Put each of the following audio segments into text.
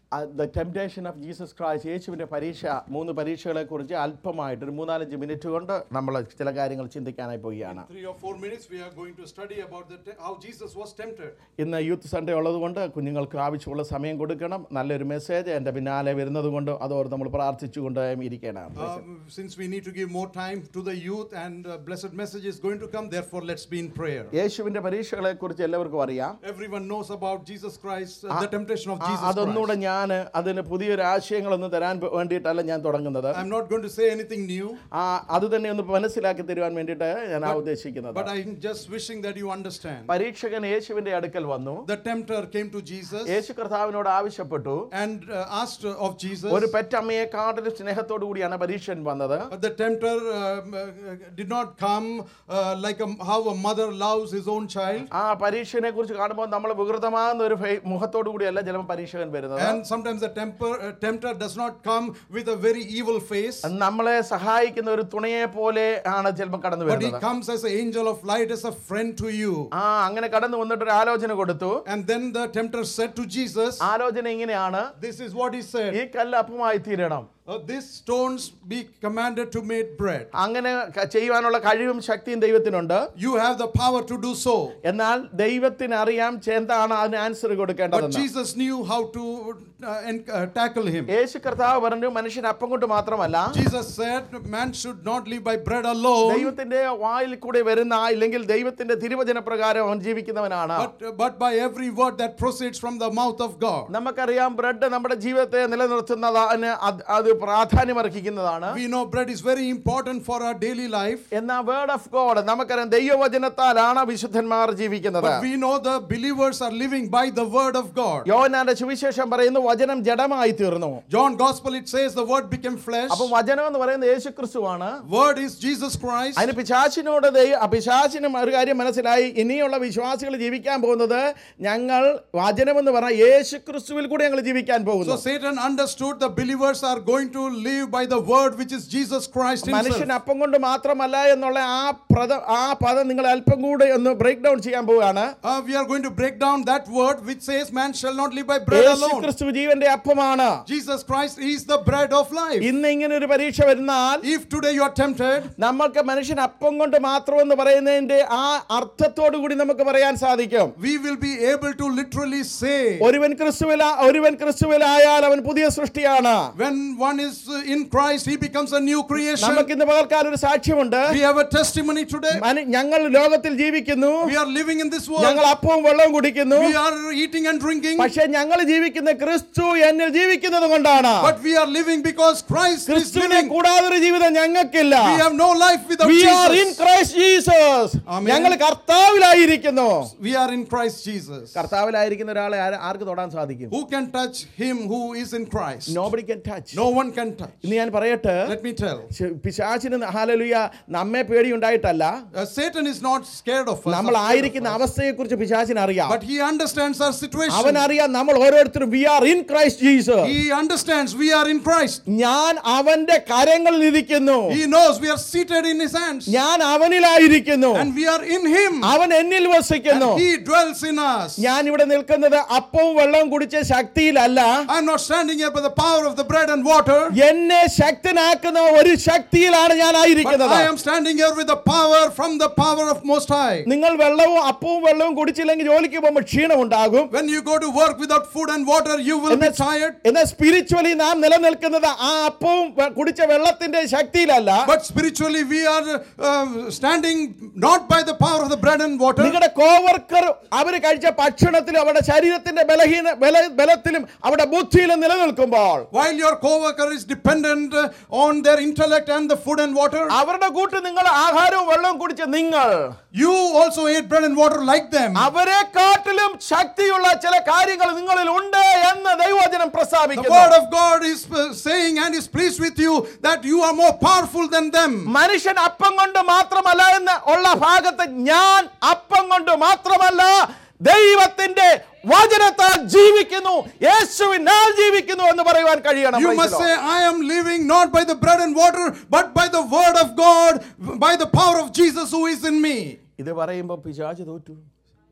The temptation of Jesus Christ യേശുവിൻ്റെ പരീക്ഷ മൂന്ന് പരീക്ഷകളെ കുറിച്ച് അല്പമായിട്ട് ഒരു മൂന്നാലഞ്ച് മിനിറ്റ് കൊണ്ട് നമ്മൾ ചില കാര്യങ്ങൾ ചിന്തിക്കാനായി പോവുകയാണ് Three or four minutes, we are going to study about the te- how Jesus was tempted. ഇന്ന് യൂത്ത് സൺഡേ ഉള്ളതുകൊണ്ട് കുഞ്ഞുങ്ങൾക്ക് ആവശ്യമുള്ള സമയം കൊടുക്കണം നല്ലൊരു മെസ്സേജ് എൻ്റെ പിന്നാലെ വരുന്നത് കൊണ്ട് അതോർ നമ്മൾ പ്രാർത്ഥിച്ചുകൊണ്ട് ഇരിക്കണം Um, since we need to give more time to the youth and uh, blessed message is going to come, therefore let's be in prayer. യേശുവിൻ്റെ പരീക്ഷകളെ കുറിച്ച് എല്ലാവർക്കും അറിയാം Everyone knows about Jesus Christ, uh, the temptation of ആ, Jesus അതൊന്നുകൂടെ Christ. ഞാൻ അതിന് പുതിയൊരു ആശയങ്ങളൊന്നും തരാൻ വേ- വേണ്ടിയിട്ടല്ല ഞാൻ തുടങ്ങുന്നത് I'm not going to say anything new, ആ അത് തന്നെ ഒന്ന് മനസ്സിലാക്കി തരുവാൻ വേണ്ടിയിട്ട് ഞാൻ ആ ഉദ്ദേശിക്കുന്നത് but I'm just wishing that you understand. പരീക്ഷകൻ യേശുവിന്റെ അടുക്കൽ വന്നു The tempter came to Jesus യേശു കർത്താവിനോട് ആവശ്യപ്പെട്ടു and uh, asked of Jesus. ഒരു പെറ്റമ്മയെ കാട്ടിലും സ്നേഹത്തോടു കൂടിയാണ് പരീക്ഷൻ വന്നത് But the tempter um, uh, did not come uh, like a, how a mother loves his own child. ആ പരീക്ഷനെ കുറിച്ച് കാണുമ്പോൾ നമ്മൾ വികൃതമാകുന്ന ഒരു ഫേ- മുഖത്തോടു കൂടിയല്ല ചിലപ്പോൾ പരീക്ഷകൻ വരുന്നത് And sometimes the temper, uh, tempter does not come with a very evil face, നമ്മളെ സഹായിക്കുന്ന ഒരു തുണയെ പോലെ ആണ് ചിലപ്പോൾ കടന്നു but he വരുന്നത് comes as an angel of light, as a friend to you. ആ അങ്ങനെ കടന്നു വന്നിട്ട് ഒരു ആലോചന കൊടുത്തു And then the tempter said to Jesus, ആലോചന ഇങ്ങനെയാണ് This is what he said ഈ കല്ല് അപ്പമായി തീരണം uh, These stones be commanded to make bread. അങ്ങനെ ക- ചെയ്യുവാനുള്ള കഴിവും ശക്തിയും ദൈവത്തിനുണ്ട് You have the power to do so. എന്നാൽ ദൈവത്തിന് അറിയാം എന്താണ് അതിന് ആൻസർ But കൊടുക്കേണ്ടതെന്ന് Jesus knew how to uh, en- uh, tackle him. യേശു കർത്താവ് പറഞ്ഞു മനുഷ്യൻ അപ്പം കൊണ്ട് മാത്രമല്ല Jesus said, Man should not live by bread alone, ദൈവത്തിന്റെ വായിൽ കൂടെ വരുന്ന ഇല്ലെങ്കിൽ ദൈവത്തിന്റെ തിരുവചന പ്രകാരം അവൻ ജീവിക്കുന്നവനാണ് but, but by every word that proceeds from the mouth of God. നമുക്കറിയാം ബ്രെഡ് നമ്മുടെ ജീവിതത്തെ നിലനിർത്തുന്നതാണ് അത് അത് പ്രാധാന്യം അർഹിക്കുന്നതാണ് We know bread is very important for our daily life. എന്നാൽ വേർഡ് ഓഫ് ഗോഡ് നമുക്കറിയാം ദൈവവചനത്താലാണ് വിശുദ്ധന്മാർ ജീവിക്കുന്നത് But we know the believers are living by the word of God. യോഹന്നാന്റെ സുവിശേഷം പറയുന്നു വചനം ജഡമായി തീർന്നു John Gospel it says the word became flesh. അപ്പൊ വചനം എന്ന് പറയുന്നത് യേശു ക്രിസ്തുവാണ് Word is Jesus Christ. അതിന് പിശാചിനോട് ദൈ- ആ പിശാചിനും ഒരു കാര്യം മനസ്സിലായി ഇനിയുള്ള വിശ്വാസികൾ ജീവിക്കാൻ പോകുന്നത് ഞങ്ങൾ വചനം എന്ന് പറഞ്ഞാൽ യേശു ക്രിസ്തുവിൽ കൂടെ ഞങ്ങൾ ജീവിക്കാൻ So പോകുന്നു Satan understood the believers are going to live by the word which is Jesus Christ മനുഷ്യൻ himself. അപ്പം കൊണ്ട് മാത്രമല്ല എന്നുള്ള ആ പ്രത ആ പദം നിങ്ങൾ അല്പം കൂടെ ഒന്ന് ബ്രേക്ക് ഡൗൺ ചെയ്യാൻ പോവുകയാണ് Uh, we are going to break down that word which says man shall not live by bread Yeshu alone. ക്രിസ്തു ജീവന്റെ അപ്പമാണ് Jesus Christ is the bread of life. ഇന്ന് ഇങ്ങനെ ഒരു പരീക്ഷ വരുന്നാൽ If today you are tempted, നമ്മൾക്ക് മനുഷ്യൻ അപ്പം കൊണ്ട് മാത്രം എന്ന് പറയുന്നതിന്റെ ആ അർത്ഥത്തോടു കൂടി നമുക്ക് പറയാൻ സാധിക്കും we will be able to literally say ഒരുവൻ ക്രിസ്തുവില ഒരുവൻ ക്രിസ്തുവിലായാൽ അവൻ പുതിയ സൃഷ്ടിയാണ് when one is uh, in Christ, he becomes a new creation. നമുക്ക് ഇന്ന് പകർക്കാൽ ഒരു സാക്ഷ്യമുണ്ട് We have a testimony today. Manu- ഞങ്ങൾ ലോകത്തിൽ ജീവിക്കുന്നു We are living in this world. ഞങ്ങൾ അപ്പവും വെള്ളവും കുടിക്കുന്നു We are eating and drinking. പക്ഷെ ഞങ്ങൾ ജീവിക്കുന്ന ക്രിസ്തു എന്നിൽ ജീവിക്കുന്നത് കൊണ്ടാണ് But we are living because Christ is ക്രിസ്തുവിനെ living. കൂടാതൊരു ജീവിതം ഞങ്ങൾക്കില്ല We have no life without We are in Jesus. Christ Jesus. Amen. ഞങ്ങൾ കർത്താവിലായിരിക്കുന്നു We are in Christ Jesus. കർത്താവിലായിരിക്കുന്ന ഒരാളെ ആര്- ആർക്ക് തൊടാൻ സാധിക്കും Who can touch him who is in Christ? Nobody can touch No one can touch. ഇന്ന് ഞാൻ പറയട്ടെ Let me tell. ശ- പിശാചിന് ഹാലലുയ നമ്മെ പേടിയുണ്ടായിട്ടല്ല Uh, Satan is not scared of us. നമ്മൾ or scared ആയിരിക്കുന്ന of us. അവസ്ഥയെ കുറിച്ച് പിശാചിന് അറിയാം But he understands our situation. അവൻ അറിയാം നമ്മൾ ഓരോരുത്തരും we are in Christ Jesus He understands we are in Christ. ഞാൻ അവന്റെ കരങ്ങളിൽ ഇരിക്കുന്നു He knows we are seated in his hands. ഞാൻ അവനിലായിരിക്കുന്നു And we are in him. അവൻ എന്നിൽ വസിക്കുന്നു And he dwells in us. ഞാൻ ഇവിടെ നിൽക്കുന്നത് അപ്പവും വെള്ളവും കുടിച്ച ശക്തിയിലല്ല I'm not standing here by the power of the bread and water. എന്നെ ശക്തനാക്കുന്ന ഒരു ശക്തിയിലാണ് ഞാൻ But ആയിരിക്കുന്നത് I am standing here with the power from the power of Most High. നിങ്ങൾ വെള്ളവും അപ്പവും വെള്ളവും കുടിച്ചില്ലെങ്കിൽ ജോലിക്ക് പോകുമ്പോൾ ക്ഷീണമുണ്ടാകും When you go to work without food and water, you will be എന്നാൽ tired. എന്നാൽ സ്പിരിച്വലി നാം നിലനിൽക്കുന്നത് ആ അപ്പവും വെ- കുടിച്ച വെള്ളത്തിന്റെ ശക്തിയിലല്ല But spiritually, we are uh, standing not by the power of the bread and water. നിങ്ങളുടെ കോവർക്കർ അവർ കഴിച്ച ഭക്ഷണത്തിലും അവരുടെ ശരീരത്തിന്റെ ബലഹീന ബല ബലത്തിലും അവരുടെ ബുദ്ധിയിലും നിലനിൽക്കുമ്പോൾ While your coworker is dependent uh, on their intellect and the food and water, അവരുടെ കൂട്ട് നിങ്ങൾ ആഹാരവും വെള്ളവും കുടിച്ച നിങ്ങൾ you also ate bread and water like them. അവരെ കാട്ടിലും ശക്തിയുള്ള ചില കാര്യങ്ങൾ നിങ്ങളിൽ ഉണ്ട് എന്ന് ദൈവവചനം The പ്രസ്താവിക്കുന്നു word of God is uh, saying and is pleased with you that you are more powerful than them. മനുഷ്യൻ അപ്പം കൊണ്ട് മാത്രമല്ല എന്ന് ഉള്ള ഭാഗത്ത് ഞാൻ അപ്പം കൊണ്ട് മാത്രമല്ല ദൈവത്തിന്റെ വചനത്താൽ ജീവിക്കുന്നു യേശുവിനാൽ ജീവിക്കുന്നു എന്ന് പറയുവാൻ കഴിയണം You Praise must the say, Lord. I am living not by the bread and water, but by the word of God, by the power of Jesus who is in me. ഇത് പറയുമ്പോൾ പിശാച് തോറ്റു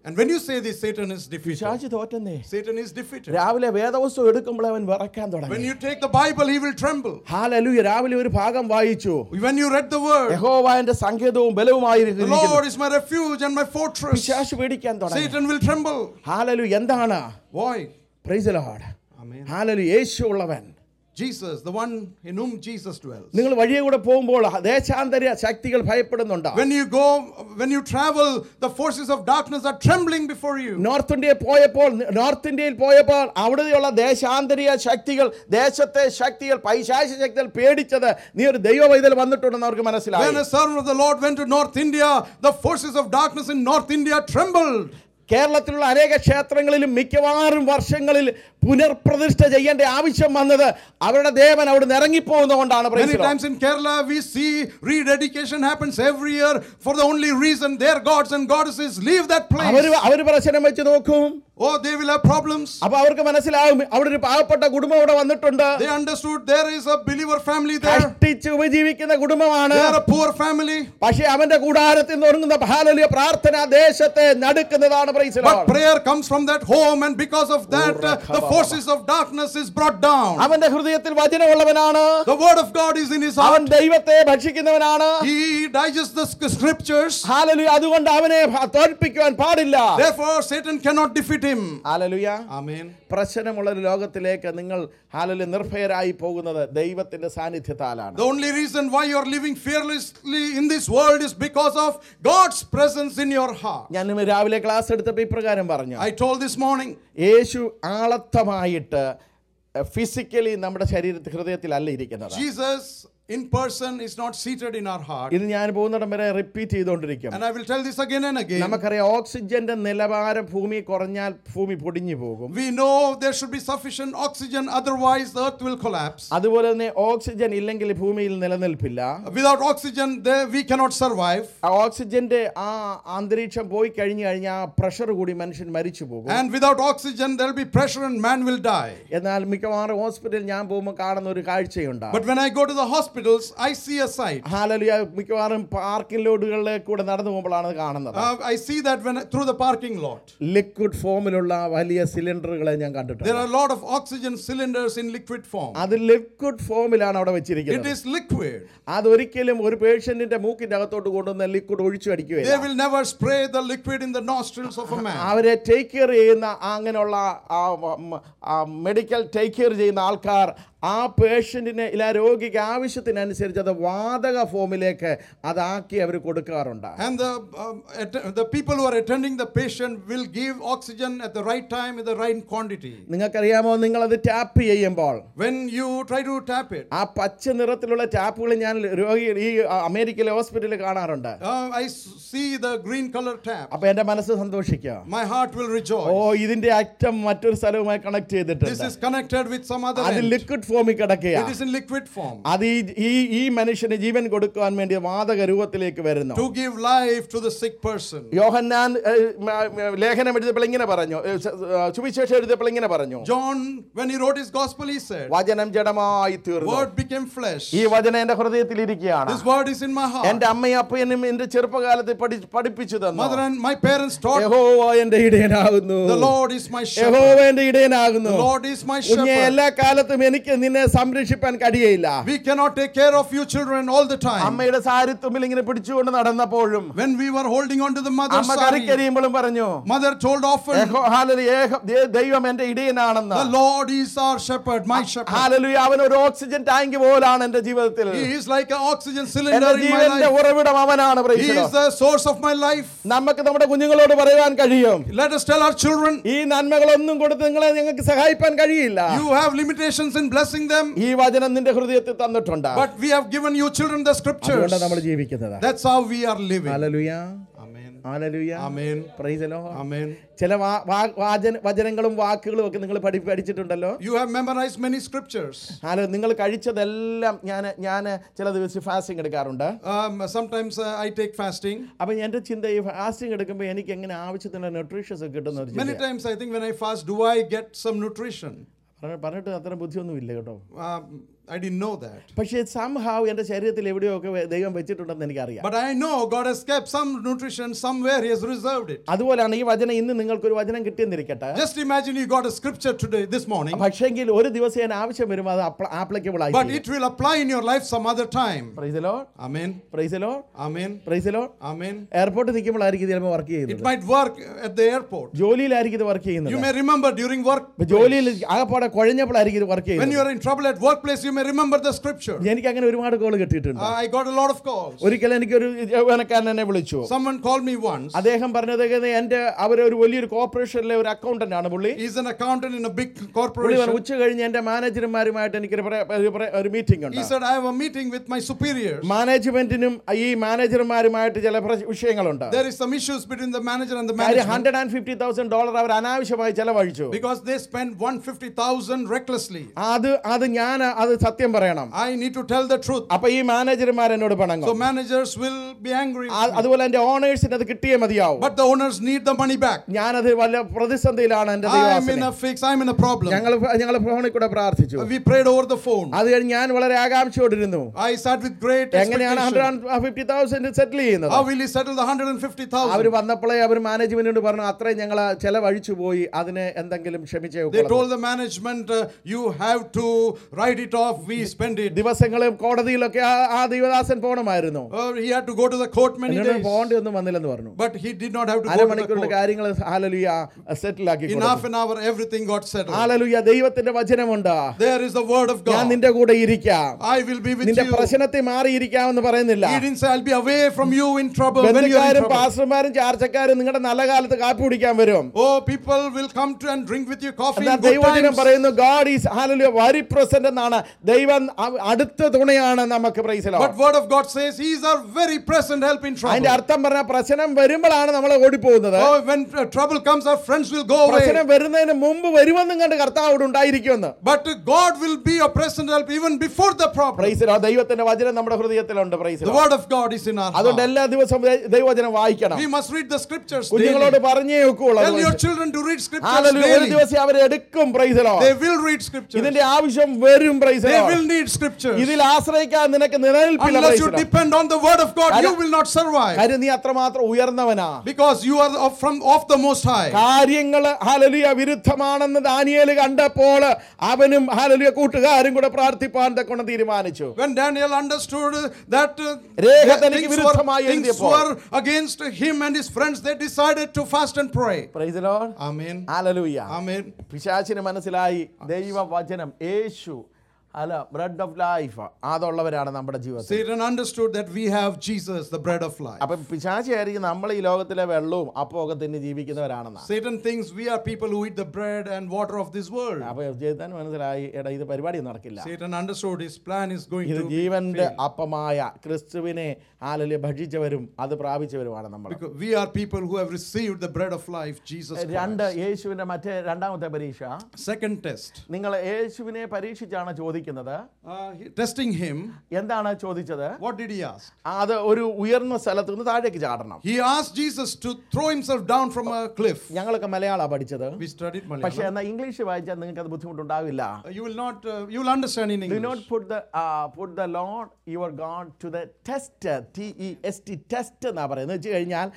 And when you say this, Satan is defeated. പിശാച് തോറ്റന്നേ Satan is defeated. രാവിലെ വേദവസ്തു എടുക്കുമ്പോൾ അവൻ വിറക്കാൻ When തുടങ്ങി you take the Bible, he will tremble. Hallelujah രാവിലെ ഒരു ഭാഗം വായിച്ചു When you read the word, യഹോവ എന്റെ സങ്കേതവും the ബലവുമായിരിക്കുന്നു Lord is my refuge and my fortress. പിശാച് പേടിക്കാൻ തുടങ്ങി Satan will tremble. ഹാലലു എന്താണ് Why? Praise Lord Amen. ഹാലലു യേശു ഉള്ളവൻ Jesus, the one in whom Jesus dwells. നിങ്ങൾ വഴിയെ കൂടെ പോകുമ്പോൾ ദേശാന്തര ശക്തികൾ ഭയപ്പെടുന്നുണ്ടോ When you go, when you travel, the forces of darkness are trembling before you. North ഇന്ത്യയിൽ പോയപ്പോൾ നോർത്ത് ഇന്ത്യയിൽ പോയപ്പോൾ അവിടെയുള്ള ദേശാന്തരീയ ശക്തികൾ ദേശത്തെ ശക്തികൾ പൈശാച ശക്തികൾ പേടിച്ചത് നീ ഒരു ദൈവ വൈതൽ വന്നിട്ടുണ്ടെന്ന് അവർക്ക് മനസ്സിലായി When a servant of the Lord went to North India, the forces of darkness in North India trembled. കേരളത്തിലുള്ള അനേക ക്ഷേത്രങ്ങളിലും മിക്കവാറും വർഷങ്ങളിൽ പുനർപ്രതിഷ്ഠ ചെയ്യേണ്ട ആവശ്യം വന്നത് അവരുടെ ദേവൻ അവിടെ ഇറങ്ങിപ്പോകുന്നതുകൊണ്ടാണ് Many praise the Lord. times in Kerala, we see rededication happens every year for the only reason their gods and goddesses leave that place. അവര് അവര് പ്രശ്നം വെച്ച് നോക്കും Oh, they will have problems. അപ്പൊ അവർക്ക് മനസ്സിലാവും അവിടെ ഒരു പാവപ്പെട്ട കുടുംബം ഇവിടെ വന്നിട്ടുണ്ട് They understood there is a believer family there. കഷ്ടിച്ച് ഉപജീവിക്കുന്ന കുടുംബമാണ് They are a poor family. പക്ഷെ അവന്റെ കൂടാരത്തിൽ നിന്ന് ഒരുങ്ങുന്ന ഹാലലിയ പ്രാർത്ഥന ദേശത്തെ നടുക്കുന്നതാണ് praise the But Lord. prayer comes from that home, and because of that, uh, the forces of darkness is brought down. അവന്റെ ഹൃദയത്തിൽ വചനമുള്ളവനാണ് The word of God is in his അവൻ heart. ദൈവത്തെ ഭക്ഷിക്കുന്നവനാണ് He digests the sc- scriptures. ഹാലലുയ അതുകൊണ്ട് അവനെ ഭ- തോൽപ്പിക്കുവാൻ പാടില്ല Therefore, Satan cannot defeat him. ഹാലലുയ Amen. പ്രശ്നമുള്ള ഒരു ലോകത്തിലേക്ക് നിങ്ങൾ ഹാലലു നിർഭയരായി പോകുന്നത് ദൈവത്തിന്റെ സാന്നിധ്യത്താലാണ് The only reason why you are living fearlessly in this world is because of God's presence in your heart. ഞാൻ ഇന്ന് രാവിലെ ക്ലാസ് എടുത്തപ്പോൾ ഇപ്രകാരം പറഞ്ഞു I told this morning, യേശു ആളത്തമായിട്ട് ഫിസിക്കലി നമ്മുടെ ശരീരത്തിൽ ഹൃദയത്തിലല്ല ഇരിക്കുന്നത് Jesus in person is not seated in our heart. ഇത് ഞാൻ പോകുന്നിടം വരെ റിപ്പീറ്റ് ചെയ്തുകൊണ്ടിരിക്കും And I will tell this again and again. നമുക്കറിയാം ഓക്സിജന്റെ നിലവാരം ഭൂമി കുറഞ്ഞാൽ ഭൂമി പൊടിഞ്ഞു പോകും We know there should be sufficient oxygen, otherwise, the earth will collapse. അതുപോലെ തന്നെ ഓക്സിജൻ ഇല്ലെങ്കിൽ ഭൂമിയിൽ നിലനിൽപ്പില്ല Without oxygen, there we cannot survive. ആ ഓക്സിജന്റെ ആ അന്തരീക്ഷം പോയി കഴിഞ്ഞു കഴിഞ്ഞാൽ ആ പ്രഷർ കൂടി മനുഷ്യൻ മരിച്ചു പോകും And without oxygen, there will be pressure and man will die. എന്നാൽ മിക്കവാറും ഹോസ്പിറ്റലിൽ ഞാൻ പോകുമ്പോൾ കാണുന്ന ഒരു കാഴ്ചയുണ്ട് But when I go to the hospitals, I see a sight. ഹാലലിയ മിക്കവാറും പാർക്കിംഗ് ലോഡുകളിലെ കൂടെ നടന്നു പോകുമ്പോഴാണ് അത് കാണുന്നത് Uh, I see that when through the parking lot. Liquid ഫോമിലുള്ള വലിയ സിലിണ്ടറുകളെ ഞാൻ കണ്ടിട്ടുണ്ട് There are a lot of oxygen cylinders in liquid form. അത് ലിക്വിഡ് ഫോമിലാണ് അവിടെ It വെച്ചിരിക്കുന്നത് is liquid. അതൊരിക്കലും ഒരു പേഷ്യന്റിന്റെ മൂക്കിന്റെ അകത്തോട്ട് കൊണ്ടുവന്ന ലിക്വിഡ് ഒഴിച്ചു They അടിക്കുകയില്ല will never spray the liquid in the nostrils of a man. അവരെ ടേക്ക് കെയർ ചെയ്യുന്ന അങ്ങനെയുള്ള മെഡിക്കൽ ടേക്ക് കെയർ ചെയ്യുന്ന ആൾക്കാർ ആ പേഷ്യൻറ്റിന് ഇല്ല രോഗിക്ക് ആവശ്യത്തിനനുസരിച്ച് അത് വാതക ഫോമിലേക്ക് അതാക്കി അവർ കൊടുക്കാറുണ്ട് And the, um, att- the people who are attending the patient will give oxygen at the right time in the right quantity. നിങ്ങൾക്കറിയാമോ നിങ്ങളത് ടാപ്പ് ചെയ്യുമ്പോൾ When you try to tap it, ആ പച്ച നിറത്തിലുള്ള ടാപ്പുകൾ ഞാൻ രോഗി ഈ അമേരിക്കയിലെ ഹോസ്പിറ്റലിൽ കാണാറുണ്ട് uh, I s- see the green color tap. അപ്പൊ എൻ്റെ മനസ്സ് സന്തോഷിക്കുക My heart will oh rejoice. ഇതിന്റെ അറ്റം മറ്റൊരു സ്ഥലവുമായി കണക്ട് This ചെയ്തിട്ടുണ്ട് is connected with some other അത് end. ലിക്വിഡ് ഫോമിൽ കിടക്കുക It is in liquid form. അത് ഈ ഈ ഈ മനുഷ്യന് ജീവൻ കൊടുക്കുവാൻ വേണ്ടി വാതക രൂപത്തിലേക്ക് വരുന്നു To give life to the sick person. യോഹന്നാൻ ഏ, മ, മ, ലേഖനം എഴുതിയപ്പോൾ ഇങ്ങനെ പറഞ്ഞു ഏ, സ- ആ, സുവിശേഷം എഴുതിയപ്പോൾ ഇങ്ങനെ പറഞ്ഞു John, when he wrote his gospel, he said, വചനം ജഡമായി തീർന്നു Word became flesh. ഈ വചനം എന്റെ ഹൃദയത്തിൽ ഇരിക്കുകയാണ് This word is in my heart. എന്റെ അമ്മയും അപ്പനും എന്റെ ചെറുപ്പകാലത്ത് പഠി- പഠിപ്പിച്ചു തന്നു Mother and my parents taught, യഹോവ എന്റെ ഇടയനാകുന്നു The Lord is my shepherd. യഹോവ എന്റെ ഇടയനാകുന്നു The Lord is my കുഞ്ഞെ shepherd. എല്ലാ കാലത്തും എനിക്ക് നിന്നെ സംരക്ഷിപ്പാൻ കഴിയയില്ല We cannot take care of you children all the time. അമ്മയുടെ സാരിത്തുമ്പിൽ ഇങ്ങനെ പിടിച്ചുകൊണ്ട് നടന്നപ്പോഴും When we were holding on to the mother's അമ്മ sari, കറിക്കരിയുമ്പോഴും പറഞ്ഞു mother told often, യഹോ- ഹാലലൂയ, ഏക- ദേ- ദൈവം എന്റെ ഇടയനാണെന്ന് The Lord is our shepherd, my shepherd. Hallelujah, അവൻ ഒരു ഓക്സിജൻ ടാങ്ക് പോലാണ് എന്റെ ജീവിതത്തിൽ He is like an oxygen എന്റെ cylinder in my ജീവന്റെ life. ഉറവിടം അവനാണ് praise He the is Lord. the source of my life. നമുക്ക് നമ്മുടെ കുഞ്ഞുങ്ങളോട് പറയുവാൻ കഴിയും Let us tell our children, ഈ നന്മകളൊന്നും കൊടുത്ത് നിങ്ങളെ ഞങ്ങൾക്ക് സഹായിപ്പാൻ കഴിയില്ല you have limitations in blessing them, ഈ വചനം നിന്റെ ഹൃദയത്തിൽ തന്നിട്ടുണ്ട് but we have given you children the scriptures. അതുകൊണ്ട് നമ്മൾ ജീവിക്കുന്നത് That's how we are living. Hallelujah Amen. Hallelujah Amen. Praise the Lord Amen. ചില വാ- വാ- വാചന വചനങ്ങളും വാക്കുകളും ഒക്കെ നിങ്ങൾ പഠി പഠിച്ചിട്ടുണ്ടല്ലോ You have memorized many scriptures. Hello നിങ്ങൾ കഴിച്ചതെല്ലാം ഞാൻ ഞാൻ ചില ദിവസം ഫാസ്റ്റിംഗ് എടുക്കാറുണ്ട് Um, sometimes uh, I take fasting. അപ്പം എൻ്റെ ചിന്ത ഈ ഫാസ്റ്റിംഗ് എടുക്കുമ്പോൾ എനിക്ക് എങ്ങനെ ആവശ്യത്തിന് ന്യൂട്രീഷ്യസ് കിട്ടുന്ന ഒരു Many ചിന്ത times I think when I fast, do I get some nutrition? പറഞ്ഞിട്ട് അത്ര ബുദ്ധിയൊന്നും ഇല്ല കേട്ടോ Um, I didn't know that. പക്ഷേ സംഹാവ് എൻ്റെ ശരീരത്തിൽ എവിടെയൊക്കെ വെ- ദൈവം വെച്ചിട്ടുണ്ടെന്ന് എനിക്കറിയാം But I know God has kept some nutrition somewhere, He has reserved it. അതുപോലെയാണ് ഈ വചനം ഇന്ന് നിങ്ങൾക്കൊരു വചനം കിട്ടിയെന്നിരിക്കട്ടെ Just imagine you got a scripture today, this morning, പക്ഷേങ്കിൽ ഒരു ദിവസം അതിന് ആവശ്യം വരുമ്പോൾ അത് ആപ്ലിക്കബിൾ ആയി but it will apply in your life some other time. Praise the Lord Amen. Praise the Lord Amen. Praise the Lord Amen. എയർപോർട്ടിൽ നിൽക്കുമ്പോഴായിരിക്കും ഇത് ചിലപ്പോൾ വർക്ക് It ചെയ്യുന്നത് might work at the airport. ജോലിയിലായിരിക്കും ഇത് വർക്ക് You ചെയ്യുന്നത് may remember during work. ഇപ്പൊ ജോലിയിൽ ആകപ്പാടെ കുഴഞ്ഞപ്പോഴായിരിക്കും ഇത് വർക്ക് When ചെയ്യുന്നത് you are in trouble at workplace, you may remember the scripture. എനിക്ക് അങ്ങനെ ഒരുപാട് കോൾ കിട്ടിയിട്ടുണ്ട് I got a lot of calls. ഒരിക്കൽ എനിക്കൊരു യൗവനക്കാരൻ എന്നെ വിളിച്ചു Someone called me once. അദ്ദേഹം പറഞ്ഞത് എന്റെ അവർ ഒരു വലിയൊരു കോർപ്പറേഷനിലെ ഒരു അക്കൗണ്ടന്റ് ആണ് പുള്ളി He's an accountant in a big പുള്ളി corporation. പറഞ്ഞു ഉച്ച കഴിഞ്ഞ് എന്റെ മാനേജർമാരുമായിട്ട് എനിക്കൊരു പ്ര- ഒരു പ്ര- ഒരു മീറ്റിംഗ് ഉണ്ട് He said, I have a meeting with my superiors. മാനേജ്മെന്റിനും ഈ മാനേജർമാരുമായിട്ട് ചില പ്ര- വിഷയങ്ങളുണ്ട് There is some issues between the manager and the കാര്യം management hundred and fifty thousand dollar അവർ അനാവശ്യമായി ചെലവഴിച്ചു because they spent 150,000 recklessly. അത് അത് ഞാൻ അത് സത്യം പറയണം I need to tell the truth. അപ്പൊ ഈ മാനേജർമാർ എന്നോട് So പണങ്ങും managers will be angry. ആ- അതുപോലെ എന്റെ ഓണേഴ്സിന് അത് കിട്ടിയേ മതിയാവും But the owners need the money back. ഞാനത് വല്ല പ്രതിസന്ധിയിലാണ് എന്റെ I'm in ദൈവാസനെ a fix. I'm in a problem. ഞങ്ങൾ ഞങ്ങൾ ഫോണിൽ കൂടെ പ്രാർത്ഥിച്ചു We prayed over the phone. അത് കഴിഞ്ഞ് ഞാൻ വളരെ ആകാംക്ഷയോടിരുന്നു I sat with great എങ്ങനെയാണ് expectation. Hundred fifty thousand settle ചെയ്യുന്നത് How will he settle the 150,000? അവർ വന്നപ്പോഴേ അവർ മാനേജ്മെന്റിനോട് പറഞ്ഞു അത്രയും ഞങ്ങൾ ചെലവഴിച്ചു പോയി അതിന് എന്തെങ്കിലും ക്ഷമിച്ചേ They told the management, uh, you have to write it off. We spend it. ദിവസങ്ങളും കോടതിയിലൊക്കെ ആ- ആ ദൈവദാസൻ പോകണമായിരുന്നു Uh, he had to go to the court many എന്നോട് days. പോകേണ്ടി ഒന്നും വന്നില്ലെന്ന് പറഞ്ഞു But he did not have to go to the അരമണിക്കൂറിന്റെ court. കാര്യങ്ങൾ ഹാലലുയ സെറ്റിൽ ആക്കി In half an hour, everything got settled. ഹാലലുയ ദൈവത്തിന്റെ വചനമുണ്ട് There is the word of ഞാൻ God. നിന്റെ കൂടെ ഇരിക്കാം I will be with നിന്റെ you. പ്രശ്നത്തെ മാറിയിരിക്കാമെന്ന് പറയുന്നില്ല He didn't say, I'll be away from you in trouble when you're in ബന്ധുക്കാരും trouble. പാസ്റ്റർമാരും ചാർച്ചക്കാരും നിങ്ങളുടെ നല്ല കാലത്ത് കാപ്പി കുടിക്കാൻ വരും Oh, people will come to and drink with you coffee എന്നാൽ in good ദൈവജനം times. പറയുന്നു God is hallelujah very present എന്നാണ് ദൈവം അ- അടുത്ത തുണയാണ് നമുക്ക് പ്രൈസലോ But word of God says he is our very present help in trouble. അതിന്റെ അർത്ഥം പറഞ്ഞ പ്രശ്നം വരുമ്പോഴാണ് നമ്മൾ ഓടിപ്പോകുന്നത് Oh, when uh, trouble comes, our friends will go away. പ്രശ്നം വരുന്നതിന് മുമ്പ് വരുമെന്നും കണ്ട് കർത്താവോട് ഉണ്ടായിരിക്കുമെന്ന് But uh, God will be your present help even before the problem. പ്രൈസലോ ദൈവത്തിന്റെ വചനം നമ്മുടെ ഹൃദയത്തിലുണ്ട് The praise the Lord word of God is in our അതുകൊണ്ട് heart. എല്ലാ ദിവസവും ദൈ- ദൈവവചനം വായിക്കണം We must read the scriptures കുഞ്ഞുങ്ങളോട് daily. പറഞ്ഞേ ഒക്കുള്ളൂ Tell your children to read scriptures ഹാലലുയ ഒരു daily. ദിവസം അവർ എടുക്കും പ്രൈസലോ They will read scriptures. ഇതിന്റെ ആവശ്യം വരും They praise the Lord will need scriptures. ഇതിൽ ആശ്രയിക്കാൻ നിനക്ക് നിലനിൽപ്പില്ല Unless you praise the Lord depend on the word of God, you will not survive. കാര്യം നീ അത്രമാത്രം ഉയർന്നവനാ Because you are of- from off the Most High. കാര്യങ്ങൾ ഹാലലിയ വിരുദ്ധമാണെന്ന് ദാനിയേൽ കണ്ടപ്പോൾ അവനും ഹാലലിയ കൂട്ടുകാരും കൂടെ പ്രാർത്ഥിപ്പാൻ തക്കൊണ്ട് തീരുമാനിച്ചു When Daniel understood that uh, രേഖ that തനിക്ക് things, വിരുദ്ധമായി were, things എഴുതിയപ്പോൾ. were against him and his friends, they decided to fast and pray. Praise the Lord. Amen. Hallelujah Amen. പിശാചിന് മനസ്സിലായി ദൈവവചനം യേശു അല്ല ബ്രെഡ് ഓഫ് ലൈഫ് അതുള്ളവരാണ് നമ്മുടെ ജീവിതത്തിൽ Satan understood that we have Jesus, the bread of life. അപ്പൊ പിശാചിയായിരിക്കും നമ്മൾ ഈ ലോകത്തിലെ വെള്ളവും അപ്പമൊക്കെ തിന്ന് ജീവിക്കുന്നവരാണെന്നാ Satan thinks we are people who eat the bread and water of this world. അപ്പൊ ചെയ്താൻ മനസ്സിലായി എടാ ഇത് പരിപാടി നടക്കില്ല Satan understood his plan is going ഇത് to ജീവന്റെ fail. അപ്പമായ ക്രിസ്തുവിനെ ആലല്യ ഭക്ഷിച്ചവരും അത് പ്രാപിച്ചവരുമാണ് നമ്മൾ Because we are people who have received the bread of life, Jesus രണ്ട് Christ. യേശുവിന്റെ മറ്റേ രണ്ടാമത്തെ പരീക്ഷ Second test. നിങ്ങൾ യേശുവിനെ പരീക്ഷിച്ചാണ് ചോദിക്കുന്നത് Uh, he- testing him, എന്താണ് ചോദിച്ചത് what did he ask? അത് ഒരു ഉയർന്ന സ്ഥലത്ത് നിന്ന് താഴേക്ക് ചാടണം He asked Jesus to throw himself down from a cliff. ഞങ്ങളൊക്കെ മലയാളമാണ് പഠിച്ചത് We studied പക്ഷെ Malayalam. എന്നാൽ ഇംഗ്ലീഷ് വായിച്ചാൽ നിങ്ങൾക്ക് അത് ബുദ്ധിമുട്ടുണ്ടാവില്ല Uh, You will not, uh, you will understand in do not English. Put the put the Lord your God to the test T E S T test എന്നാ പറയുന്നത് വെച്ച് കഴിഞ്ഞാൽ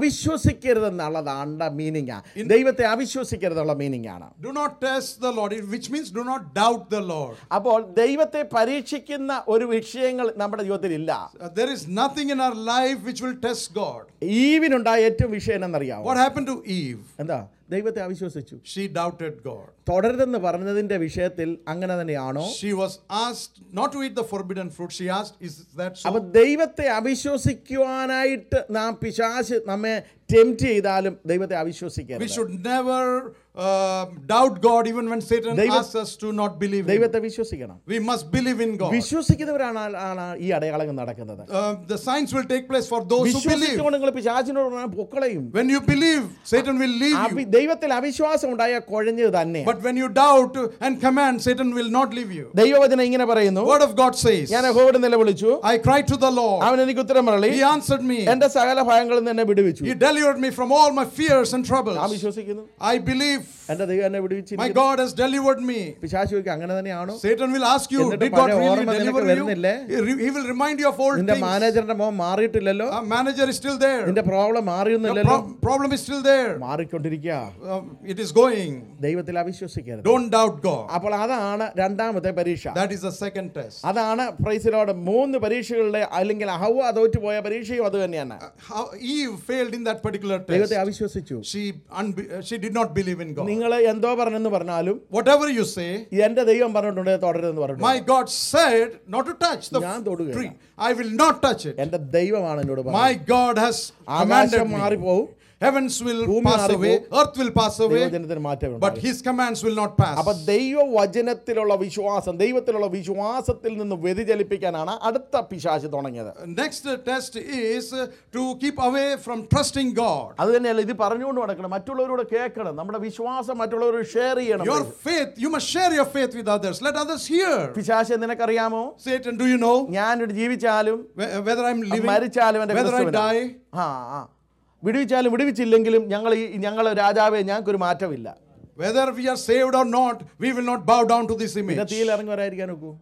അവിശ്വസിക്കരുതെന്നുള്ളതാണ് മീനിങ് ദൈവത്തെ അവിശ്വസിക്കരുതെന്നുള്ള മീനിങ് ആണ് Do not test the Lord, which means do not doubt the Lord. അപ്പോൾ ദൈവത്തെ പരീക്ഷിക്കുന്ന ഒരു വിഷയങ്ങൾ നമ്മുടെ ജീവിതത്തിൽ ഇല്ല Uh, there is nothing in our life which will test God. ഈവിനുണ്ടായ ഏറ്റവും വിഷയം എന്നറിയാമോ What happened to Eve? എന്താ ദൈവത്തെ അവിശ്വസിച്ചു She doubted God. തുടരുതെന്ന് പറഞ്ഞതിന്റെ വിഷയത്തിൽ അങ്ങനെ തന്നെയാണോ She was asked not to eat the forbidden fruit. She asked, Is that അപ്പൊ so? ദൈവത്തെ അവിശ്വസിക്കുവാനായിട്ട് നാം പിശാശ് നമ്മെ ടെംപ്റ്റ് ചെയ്താലും ദൈവത്തെ We അവിശ്വസിക്കരുത് should never uh, doubt God even when Satan ദൈവ- asks us to not believe Him. ദൈവത്തെ വിശ്വസിക്കണം We must believe in God. വിശ്വസിക്കുന്നവരാണ് ആണ് ഈ അടയാളങ്ങൾ നടക്കുന്നത് Uh, the signs will take place for those who believe. വിശ്വസിച്ചുകൊണ്ട് നിങ്ങൾ പിശാചിനോട് പറഞ്ഞാൽ പൊക്കളയും When you believe, Satan will leave Abhi- you. ദൈവത്തിൽ അവിശ്വാസം ഉണ്ടായ കുഴഞ്ഞത് തന്നെ But when you doubt and command, Satan will not leave you. ദൈവവചനം ഇങ്ങനെ പറയുന്നു Word of God says, ഞാൻ യഹോവയോട് നിലവിളിച്ചു I cried to the Lord. അവൻ എനിക്ക് ഉത്തരം പറളി He answered me. എന്റെ സകല ഭയങ്ങളിൽ നിന്ന് എന്നെ വിടുവിച്ചു He delivered me from all my fears and ഞാൻ troubles. വിശ്വസിക്കുന്നു I believe എന്റെ ദൈവം എന്നെ my വിടുവിച്ചിരിക്കുന്നു God has delivered me. പിശാചു ചോദിക്കും അങ്ങനെ തന്നെയാണോ Satan will ask you, എന്നിട്ട് Did God പഴയ really ഓർമ്മ നിനക്ക് deliver you? വരുന്നില്ലേ? He re- he will remind you of old നിന്റെ things. മാനേജറിന്റെ മോൻ മാറിയിട്ടില്ലല്ലോ A manager is still there. നിന്റെ പ്രോബ്ലം The മാറിയൊന്നുമില്ലല്ലോ pro- problem is still there. മാറിക്കൊണ്ടിരിക്കുക Uh, it is going. ദൈവത്തിൽ അവിശ്വസിക്കരുത് Don't doubt God. അപ്പോൾ അതാണ് രണ്ടാമത്തെ പരീക്ഷ That is the second test. അതാണ് പ്രൈസിലോട് മൂന്ന് പരീക്ഷകളുടെ അല്ലെങ്കിൽ ഹവ തോറ്റുപോയ പരീക്ഷയും അത് തന്നെയാണ് How Eve failed in that particular test. ദൈവത്തെ അവിശ്വസിച്ചു She, unbe- uh, she did not believe in God. നിങ്ങൾ എന്തോ പറഞ്ഞെന്ന് പറഞ്ഞാലും Whatever you say, എന്റെ ദൈവം പറഞ്ഞിട്ടുണ്ട് തുടരുതെന്ന് പറഞ്ഞു my God said not to touch the ഞാൻ തൊടുകയില്ല. tree. I will not touch it. എന്റെ ദൈവമാണ് എന്നോട് My പറഞ്ഞത് God has commanded ആകാശം me. മാറിപ്പോവും Heavens will ഭൂമി pass മാറിപ്പോവും. away, earth will pass away, ദൈവജനത്തിന് മാറ്റം but His commands will not അപ്പൊ pass. ദൈവവചനത്തിലുള്ള വിശ്വാസം ദൈവത്തിലുള്ള വിശ്വാസത്തിൽ നിന്ന് വ്യതിചലിപ്പിക്കാനാണ് അടുത്ത പിശാച് തുടങ്ങിയത് Next uh, test is uh, to keep away from trusting God. അത് തന്നെയല്ല ഇത് പറഞ്ഞുകൊണ്ട് നടക്കണം മറ്റുള്ളവരോട് കേൾക്കണം നമ്മുടെ വിശ്വാസം മറ്റുള്ളവരോട് ഷെയർ ചെയ്യണം Your faith, you must share your faith with others. Let others hear. പിശാച് നിനക്കറിയാമോ Satan, do you know ഞാനിവിടെ ജീവിച്ചാലും whe- whether I'm living, മരിച്ചാലും എൻ്റെ whether I ക്രിസ്തുവിനാ. die? ആ ആ വിടുവിച്ചാലും വിടുവിച്ചില്ലെങ്കിലും ഞങ്ങൾ ഈ ഞങ്ങൾ രാജാവെ ഞങ്ങൾക്കൊരു മാറ്റമില്ല Whether we are saved or not, we will not bow down to this പിന്നെ image. തീയിൽ ഇറങ്ങി വരാതിരിക്കാൻ നോക്കൂ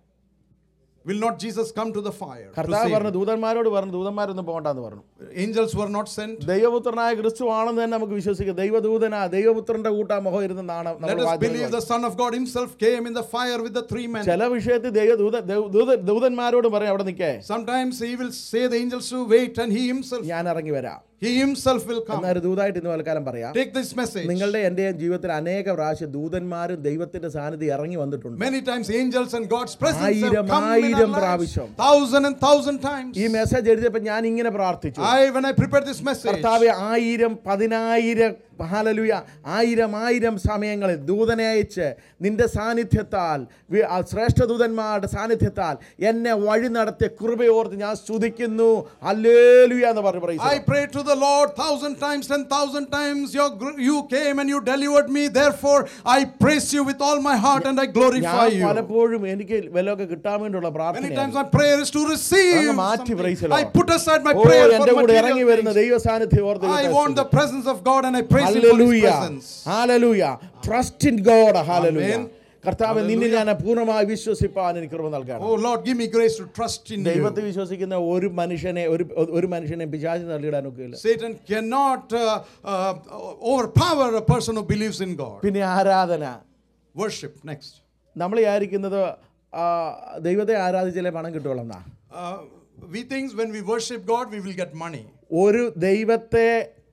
Will not Jesus come to the fire? to കർത്താവ് save പറഞ്ഞു you? ദൂതന്മാരോട് പറഞ്ഞു ദൂതന്മാരൊന്നും പോകണ്ടെന്ന് പറഞ്ഞു Angels were not sent. ദൈവപുത്രനായ ക്രിസ്തു ആണെന്ന് തന്നെ നമുക്ക് വിശ്വസിക്കാം ദൈവദൂതനാ ദൈവപുത്രന്റെ കൂട്ടാ മുഖം ഇരുന്നാണ് Let നമ്മൾ us വായിക്കുന്നത്. believe the Son of God Himself came in the fire with the three men. ചില വിഷയത്തിൽ ദൈവ ദൂത ദൈവ- ദൂത- ദൂതന്മാരോട് പറയും അവിടെ നിൽക്കേ Sometimes He will say the angels to wait, and He Himself, ഞാൻ ഇറങ്ങി വരാം He Himself will come. എന്നൊരു ദൂതായിട്ട് ഇന്ന് തൽക്കാലം പറയാം Take this message. നിങ്ങളുടെ എന്റെയും ജീവിതത്തിൽ അനേക പ്രാവശ്യം ദൂതന്മാരും ദൈവത്തിന്റെ സാന്നിധ്യം ഇറങ്ങി വന്നിട്ടുണ്ട് Many times angels and God's presence have ആയിരം come in our ആയിരം lives. പ്രാവശ്യം. Thousand and thousand times. ഈ മെസ്സേജ് എഴുതിയപ്പോൾ ഞാൻ ഇങ്ങനെ പ്രാർത്ഥിച്ചു I, when I prepared this message, കർത്താവ് ആയിരം പതിനായിരം ഹാലലുയ ആയിരം ആയിരം സമയങ്ങളിൽ ദൂതനെ അയച്ച് നിന്റെ സാന്നിധ്യത്താൽ വി- ആ ശ്രേഷ്ഠ ദൂതന്മാരുടെ സാന്നിധ്യത്താൽ എന്നെ വഴി നടത്തിയ കൃപയോർത്ത് ഞാൻ സ്തുതിക്കുന്നു അല്ലേലുയ എന്ന് പറഞ്ഞു I പറയും prayed to the Lord thousand times, ten thousand times. Your, gr- you came and you delivered me. Therefore, I praise you with all my heart and I glorify ഞാൻ you. പലപ്പോഴും എനിക്ക് വല്ലതൊക്കെ കിട്ടാൻ വേണ്ടിയുള്ള Many പ്രാർത്ഥന times my prayer is to receive. അങ്ങ് മാറ്റി something. praise the Lord. I put aside my oh prayer എന്റെ for കൂടെ ഇറങ്ങി material വരുന്ന things. ദൈവ സാന്നിധ്യം ഓർത്ത് I want the presence of God and I praise Him for His hallelujah presence. Hallelujah trust in God hallelujah Amen. കർത്താവ് നിന്നിൽ ഞാൻ പൂർണ്ണമായി വിശ്വസിപ്പാൻ എനിക്ക് കൃപ നൽകണം Oh Lord, give me grace to trust in ദൈവത്തെ you. വിശ്വസിക്കുന്ന ഒരു മനുഷ്യനെ ഒരു ഒരു മനുഷ്യനെ പിശാചി നൽകിയിടാൻ ഒക്കെയില്ല Satan cannot uh, uh, overpower a person who believes in God. പിന്നെ ആരാധന Worship next. നമ്മൾ വിചാരിക്കുന്നത് ആ, ദൈവത്തെ ആരാധിച്ചാലേ പണം കിട്ടുള്ളൂ Uh, we think when we worship God, we will get money. ഒരു ദൈവത്തെ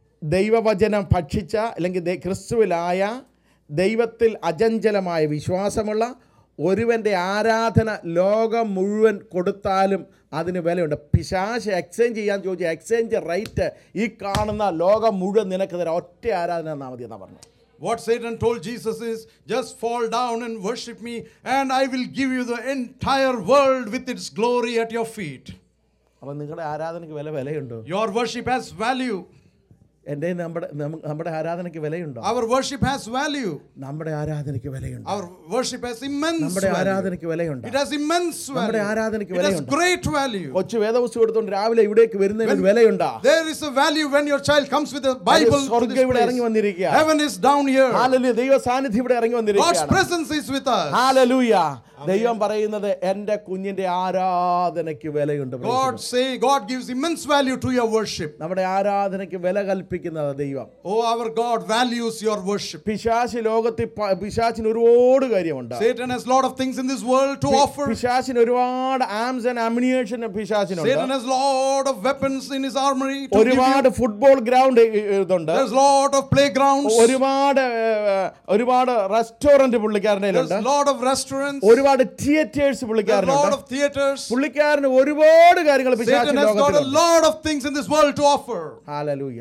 ദൈവവചനം ഭക്ഷിച്ച അല്ലെങ്കിൽ ദൈ- ക്രിസ്തുവിലായ ദൈവത്തിൽ അചഞ്ചലമായ വിശ്വാസമുള്ള ഒരുവൻ്റെ ആരാധന ലോകം മുഴുവൻ കൊടുത്താലും അതിന് വിലയുണ്ട് പിശാശ് എക്സ്ചേഞ്ച് ചെയ്യാൻ ചോദിച്ചാൽ എക്സ്ചേഞ്ച് റേറ്റ് ഈ കാണുന്ന ലോകം മുഴുവൻ നിനക്ക് തരാം ഒറ്റ ആരാധന എന്നാൽ മതി എന്നാണ് പറഞ്ഞു What Satan told Jesus is just fall down and worship me, and I will give you the entire world with its glory at your feet. അപ്പം നിങ്ങളുടെ ആരാധനയ്ക്ക് വില വിലയുണ്ടോ Your worship has value. എൻ്റെ നമ്മുടെ നമ്മ- നമ്മുടെ ആരാധനയ്ക്ക് വിലയുണ്ടോ Our worship has value. നമ്മുടെ ആരാധനയ്ക്ക് വിലയുണ്ട് Our worship has immense നമ്മുടെ value. ആരാധനയ്ക്ക് വിലയുണ്ട് It has immense നമ്മുടെ value. ആരാധനയ്ക്ക് It has വിലയുണ്ട്. great value. കൊച്ചു വേദപുസ്തകം എടുത്തുകൊണ്ട് രാവിലെ ഇവിടേക്ക് വരുന്നതിന് ഒരു വിലയുണ്ടാ There is a value when your child comes with a Bible. to സ്വർഗ്ഗം this ഇവിടെ ഇറങ്ങി place. വന്നിരിക്കുക Heaven is down here. Hallelujah ദൈവ സാന്നിധ്യം ഇവിടെ ഇറങ്ങി God's വന്നിരിക്കുകയാണ് presence is with us. Hallelujah ദൈവം പറയുന്നത് എൻ്റെ കുഞ്ഞിന്റെ ആരാധനയ്ക്ക് വിലയുണ്ട് God say God gives immense value to your worship. നമ്മുടെ ആരാധനയ്ക്ക് വില കൽപ്പിക്കുന്നത് ദൈവം Oh, our God values your worship. പിശാശി ലോകത്തിൽ പ- പിശാചിന് ഒരുപാട് കാര്യമുണ്ട് Satan has a lot of things in this world to offer. പിശാചിന് ഒരുപാട് ആംസ് ആൻഡ് അമ്യൂണിയേഷൻ പിശാചിനുണ്ട് Satan has a lot of weapons in his armory. To give ഒരുപാട് you. Football ground ഇതുണ്ട് There's a lot of playgrounds. ഒരുപാട് ഏഹ്, ഒരുപാട് restaurant പുള്ളിക്കാരൻ്റെ There's കയ്യിലുണ്ട് a lot of restaurants. ഒരുപാട് theatres There's a lot പുള്ളിക്കാരനുണ്ട് of theaters. പുള്ളിക്കാരന് ഒരുപാട് കാര്യങ്ങൾ പിശാചി Satan has got a ലോകത്തിലുണ്ട് lot of things in this world to offer. Hallelujah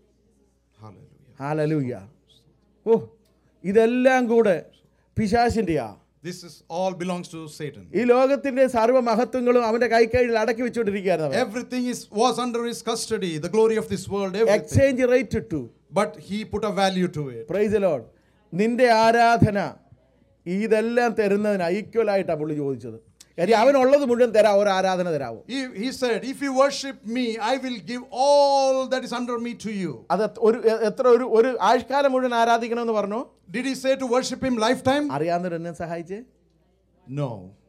Hallelujah. Hallelujah ഓ ഇതെല്ലാം കൂടെ പിശാചിന്റെയാ This is all belongs to Satan. ഈ ലോകത്തിന്റെ സർവ്വ മഹത്വങ്ങളും അവന്റെ കൈക്കഴിയിൽ അടക്കി വെച്ചുകൊണ്ടിരിക്കുകയാണ് Everything is was under his custody. The glory of this world, everything. Exchange rate ഇട്ടു but he put a value to it. Praise Lord നിന്റെ ആരാധന ഇതെല്ലാം തരുന്നതിന് ഈക്വലായിട്ടാണ് പുള്ളി ചോദിച്ചത് കാര്യം അവനുള്ളത് മുഴുവൻ തരാം ഒരു ആരാധന തരാമോ He, he said, If you worship me, I will give all that is under me to you. അത് എത്ര- ഒരു എ- എത്ര ഒരു ഒരു ആഴ്ചക്കാലം മുഴുവൻ ആരാധിക്കണമെന്ന് പറഞ്ഞു Did he say to worship him lifetime? അറിയാവുന്നവർ എന്നെ സഹായിച്ചേ No.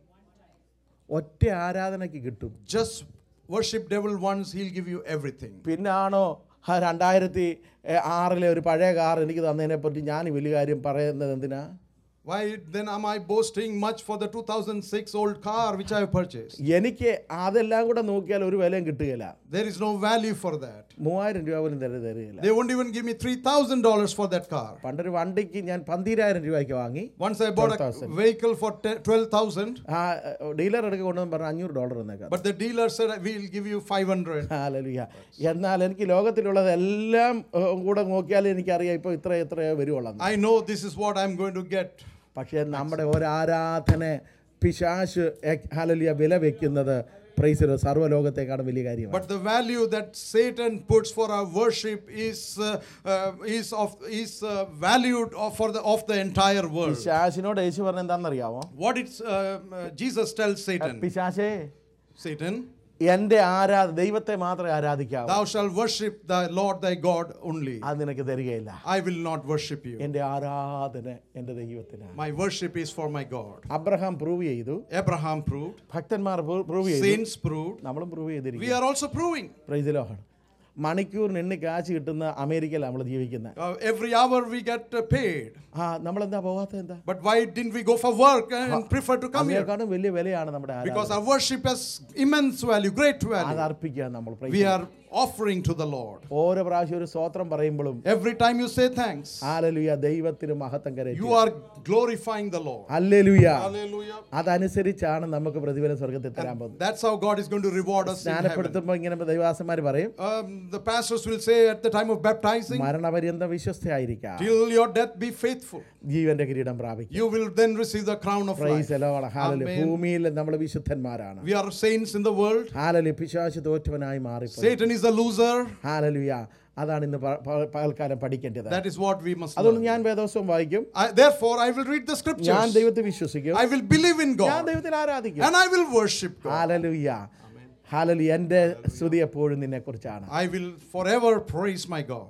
ഒറ്റ ആരാധനയ്ക്ക് കിട്ടും Just worship devil once, he'll give you everything. പിന്നാണോ ആ രണ്ടായിരത്തി എ, ആറിലെ ഒരു പഴയ കാർ എനിക്ക് തന്നതിനെ പറ്റി ഞാൻ ഈ വലിയ കാര്യം പറയുന്നത് എന്തിനാ Why then am I boasting much for the 2006 old car which I have purchased? എനിക്ക് അതെല്ലാം കൂടെ നോക്കിയാൽ ഒരു വിലയും കിട്ടുകയില്ല There is no value for that. മൂവായിരം രൂപ പോലും തര തരികയില്ല They won't even give me $3,000 for that car. പണ്ടൊരു വണ്ടിക്ക് ഞാൻ പന്തിരായിരം രൂപയ്ക്ക് വാങ്ങി Once I bought a 12,000. vehicle for 10 12,000, ആ ഡീലർ എടുക്ക കൊണ്ടുവന്ന് പറഞ്ഞു അഞ്ഞൂറ് ഡോളർ എന്നേക്കാം but the dealer said, We'll give you 500. Hallelujah എന്നാൽ എനിക്ക് ലോകത്തിലുള്ളതെല്ലാം ഏഹ്, കൂടെ നോക്കിയാൽ എനിക്കറിയാം ഇപ്പോൾ ഇത്ര എത്രയോ വരുവുള്ളൂ I know this is what I'm going to get. പക്ഷേ നമ്മുടെ ഒരാരാധന പിശാശ് ഹാലലിയ വില വെക്കുന്നത് പ്രൈസിന് സർവ്വലോകത്തെക്കാളും വലിയ കാര്യമാണ് But the value that Satan puts for our worship is uh, uh, is of is uh, valued of, for the of the entire world. പിശാശിനോട് യേശു പറഞ്ഞ എന്താണെന്നറിയാമോ What did uh, uh, Jesus tells Satan? പിശാശേ Satan, എൻ്റെ ആരാധ ദൈവത്തെ മാത്രമേ ആരാധിക്കാവൂ thou shalt worship thy Lord thy God only. അത് നിനക്ക് തരികയില്ല I will not worship you. എൻ്റെ ആരാധന എൻ്റെ ദൈവത്തിനാണ് My worship is for my God. അബ്രഹാം പ്രൂവ് ചെയ്തു Abraham proved, ഭക്തന്മാർ പ്രൂവ് ചെയ്തു saints proved, നമ്മളും പ്രൂവ് ചെയ്തിരിക്കും we are also proving. പ്രൈസിലോഹാണ് മണിക്കൂറിന് എണ്ണി കാശ് കിട്ടുന്ന അമേരിക്കയിലാണ് നമ്മൾ ജീവിക്കുന്നത് Uh, every hour we get uh, paid. ആ നമ്മളെന്താ പോകാത്ത എന്താ But why didn't we go for work and prefer to come here? അതിനേക്കാളും വലിയ വിലയാണ് നമ്മുടെ ആരാധന Because our worship has immense value, great അത് value. അർപ്പിക്കുക നമ്മൾ praise We the are offering to the Lord. Lord. ഓരോ പ്രാവശ്യം ഒരു സ്വോത്രം പറയുമ്പോഴും Every time you say thanks, hallelujah ദൈവത്തിന് മഹത്വം you കരയുക are glorifying the Lord. അല്ലേലുയ Hallelujah. അതനുസരിച്ചാണ് നമുക്ക് പ്രതിഫലം സ്വർഗത്തിൽ തരാൻ പോകുന്നത് That's how God is going to reward us in heaven. സ്നാനപ്പെടുത്തുമ്പോൾ ഇങ്ങനെ ദൈവാസന്മാർ പറയും Um, the pastors will say at the time of baptizing, മരണപര്യന്തം വിശ്വസ്തയായിരിക്കാം till your death be faithful. ജീവന്റെ കിരീടം പ്രാപിക്കും You will then receive the crown of life. Praise എലോള ഹാലലു Amen. ഭൂമിയിൽ നമ്മൾ വിശുദ്ധന്മാരാണ് We are saints in the world. ഹാലലു പിശാശ് തോറ്റവനായി മാറിപ്പോയി Satan is a loser. ഹാലലുയ അതാണ് ഇന്ന് പ- പ- പകൽക്കാലം പഠിക്കേണ്ടത് That is what we must അതുകൊണ്ട് learn. ഞാൻ വേദോത്സവം വായിക്കും I, therefore, I will read the ഞാൻ scriptures. ദൈവത്തെ വിശ്വസിക്കും I will believe in ഞാൻ God. ദൈവത്തിൽ ആരാധിക്കും And I will worship God. ഹാലലുയ ഹാലലു എൻ്റെ സ്തുതി എപ്പോഴും നിന്നെ കുറിച്ചാണ് I will forever praise my God.